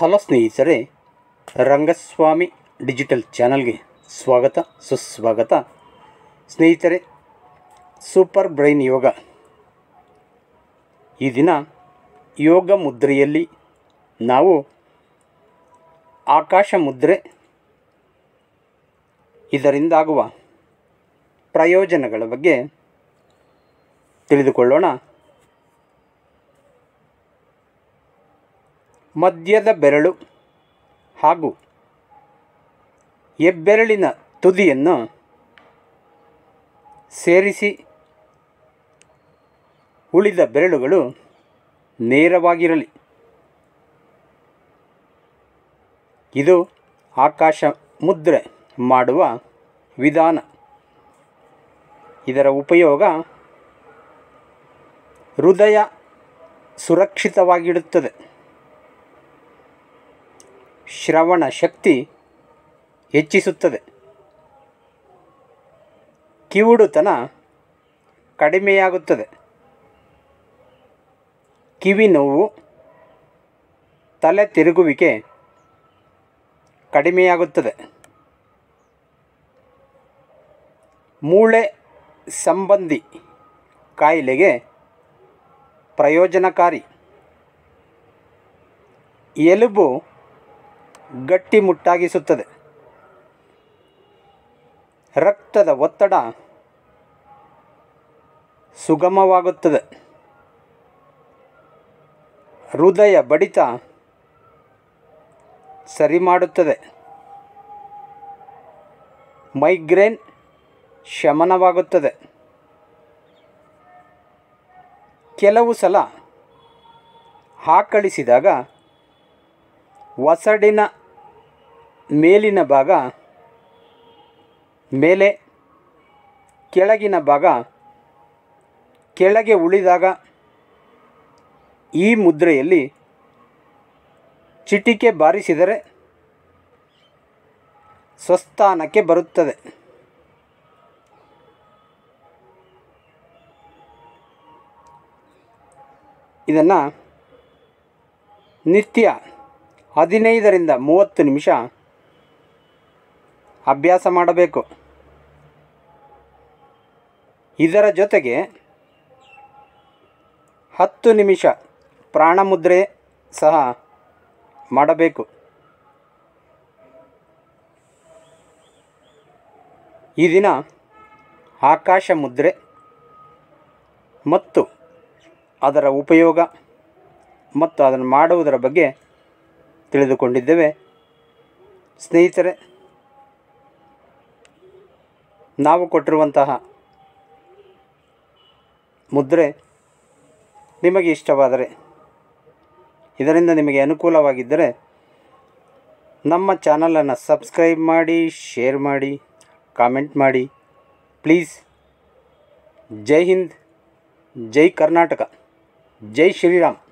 hello ಸ್ನೇಹಿತರೆ Rangaswamy digital ಚಾನಲ್ಗೆ ಸ್ವಾಗತ ಸುಸ್ವಾಗತ ಸ್ನೇಹಿತರೆ ಸೂಪರ್ ಬ್ರೈನ್ ಯೋಗ ಈ ದಿನ ಯೋಗ ಮುದ್ರೆಯಲ್ಲಿ ನಾವು ಆಕಾಶ ಮುದ್ರೆ ಇದರಿಂದಾಗುವ ಪ್ರಯೋಜನಗಳ ಬಗ್ಗೆ ತಿಳಿದುಕೊಳ್ಳೋಣ ಮಧ್ಯದ ಬೆರಳು ಹಾಗೂ ಹೆಬ್ಬೆರಳಿನ ತುದಿಯನ್ನು ಸೇರಿಸಿ ಉಳಿದ ಬೆರಳುಗಳು ನೇರವಾಗಿರಲಿ ಇದು ಆಕಾಶ ಮುದ್ರೆ ಮಾಡುವ ವಿಧಾನ ಇದರ ಉಪಯೋಗ ಹೃದಯ ಸುರಕ್ಷಿತವಾಗಿಡುತ್ತದೆ ಶ್ರವಣ ಶಕ್ತಿ ಹೆಚ್ಚಿಸುತ್ತದೆ ಕಿವುಡುತನ ಕಡಿಮೆಯಾಗುತ್ತದೆ ಕಿವಿ ನೋವು ತಲೆ ತಿರುಗುವಿಕೆ ಕಡಿಮೆಯಾಗುತ್ತದೆ ಮೂಳೆ ಸಂಬಂಧಿ ಕಾಯಿಲೆಗೆ ಪ್ರಯೋಜನಕಾರಿ ಎಲುಬು ಗಟ್ಟಿಮುಟ್ಟಾಗಿಸುತ್ತದೆ ರಕ್ತದ ಒತ್ತಡ ಸುಗಮವಾಗುತ್ತದೆ ಹೃದಯ ಬಡಿತ ಸರಿ ಮಾಡುತ್ತದೆ ಮೈಗ್ರೇನ್ ಶಮನವಾಗುತ್ತದೆ ಕೆಲವು ಸಲ ಆಕಳಿಸಿದಾಗ ಒಸಡಿನ ಮೇಲಿನ ಭಾಗ ಮೇಲೆ ಕೆಳಗಿನ ಭಾಗ ಕೆಳಗೆ ಉಳಿದಾಗ ಈ ಮುದ್ರೆಯಲ್ಲಿ ಚಿಟಿಕೆ ಬಾರಿಸಿದರೆ ಸ್ವಸ್ಥಾನಕ್ಕೆ ಬರುತ್ತದೆ ಇದನ್ನು ನಿತ್ಯ ಹದಿನೈದರಿಂದ ಮೂವತ್ತು ನಿಮಿಷ ಅಭ್ಯಾಸ ಮಾಡಬೇಕು ಇದರ ಜೊತೆಗೆ ಹತ್ತು ನಿಮಿಷ ಪ್ರಾಣಮುದ್ರೆ ಸಹ ಮಾಡಬೇಕು ಈ ದಿನ ಆಕಾಶ ಮುದ್ರೆ ಮತ್ತು ಅದರ ಉಪಯೋಗ ಮತ್ತು ಅದನ್ನು ಮಾಡುವುದರ ಬಗ್ಗೆ ತಿಳಿದುಕೊಂಡಿದ್ದೇವೆ ಸ್ನೇಹಿತರೆ ನಾವು ಕೊಟ್ಟಿರುವಂತಹ ಮುದ್ರೆ ನಿಮಗೆ ಇಷ್ಟವಾದರೆ ಇದರಿಂದ ನಿಮಗೆ ಅನುಕೂಲವಾಗಿದ್ದರೆ ನಮ್ಮ ಚಾನಲನ್ನು ಸಬ್ಸ್ಕ್ರೈಬ್ ಮಾಡಿ ಶೇರ್ ಮಾಡಿ ಕಾಮೆಂಟ್ ಮಾಡಿ ಪ್ಲೀಸ್ ಜೈ ಹಿಂದ್ ಜೈ ಕರ್ನಾಟಕ ಜೈ ಶ್ರೀರಾಮ್